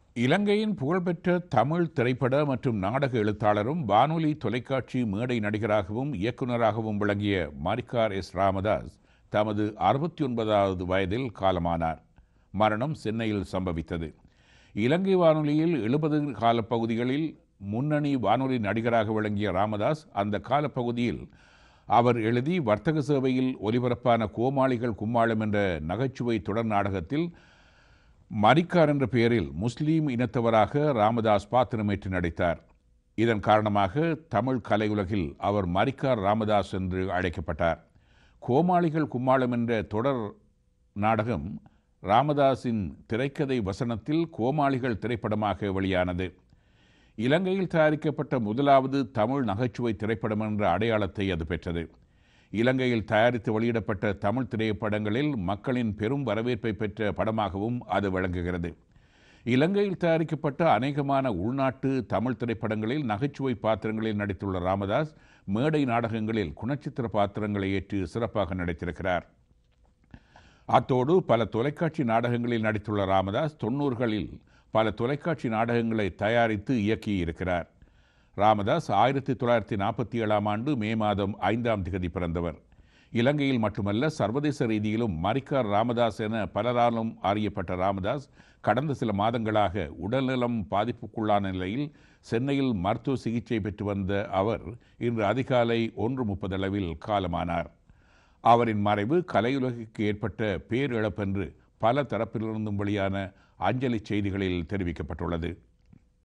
இலங்கையின் புகழ்பெற்ற தமிழ் திரைப்பட மற்றும் நாடக எழுத்தாளரும் வானொலி தொலைக்காட்சி மேடை நடிகராகவும் இயக்குநராகவும் விளங்கிய மாரிக்கார் எஸ் ராமதாஸ் தமது அறுபத்தி ஒன்பதாவது வயதில் காலமானார் மரணம் சென்னையில் சம்பவித்தது இலங்கை வானொலியில் எழுபது காலப்பகுதிகளில் முன்னணி வானொலி நடிகராக விளங்கிய ராமதாஸ் அந்த காலப்பகுதியில் அவர் எழுதி வர்த்தக சேவையில் ஒலிபரப்பான கோமாளிகள் கும்மாளம் என்ற நகைச்சுவை தொடர் நாடகத்தில் மரிக்கார் என்ற பெயரில் முஸ்லீம் இனத்தவராக ராமதாஸ் பாத்திரமேற்று நடித்தார் இதன் காரணமாக தமிழ் கலையுலகில் அவர் மரிக்கார் ராமதாஸ் என்று அழைக்கப்பட்டார் கோமாளிகள் கும்மாளம் என்ற தொடர் நாடகம் ராமதாஸின் திரைக்கதை வசனத்தில் கோமாளிகள் திரைப்படமாக வெளியானது இலங்கையில் தயாரிக்கப்பட்ட முதலாவது தமிழ் நகைச்சுவை திரைப்படம் என்ற அடையாளத்தை அது பெற்றது இலங்கையில் தயாரித்து வெளியிடப்பட்ட தமிழ் திரைப்படங்களில் மக்களின் பெரும் வரவேற்பை பெற்ற படமாகவும் அது விளங்குகிறது இலங்கையில் தயாரிக்கப்பட்ட அநேகமான உள்நாட்டு தமிழ் திரைப்படங்களில் நகைச்சுவை பாத்திரங்களில் நடித்துள்ள ராமதாஸ் மேடை நாடகங்களில் குணச்சித்திர பாத்திரங்களை ஏற்று சிறப்பாக நடித்திருக்கிறார் அத்தோடு பல தொலைக்காட்சி நாடகங்களில் நடித்துள்ள ராமதாஸ் தொண்ணூறுகளில் பல தொலைக்காட்சி நாடகங்களை தயாரித்து இயக்கியிருக்கிறார் ராமதாஸ் ஆயிரத்தி தொள்ளாயிரத்தி நாற்பத்தி ஏழாம் ஆண்டு மே மாதம் ஐந்தாம் திகதி பிறந்தவர் இலங்கையில் மட்டுமல்ல சர்வதேச ரீதியிலும் மரிக்கார் ராமதாஸ் என பலராலும் அறியப்பட்ட ராமதாஸ் கடந்த சில மாதங்களாக உடல்நலம் பாதிப்புக்குள்ளான நிலையில் சென்னையில் மருத்துவ சிகிச்சை பெற்று வந்த அவர் இன்று அதிகாலை ஒன்று முப்பதளவில் காலமானார் அவரின் மறைவு கலையுலகிற்கு ஏற்பட்ட பேரிழப்பென்று பல தரப்பிலிருந்தும் வெளியான அஞ்சலி செய்திகளில் தெரிவிக்கப்பட்டுள்ளது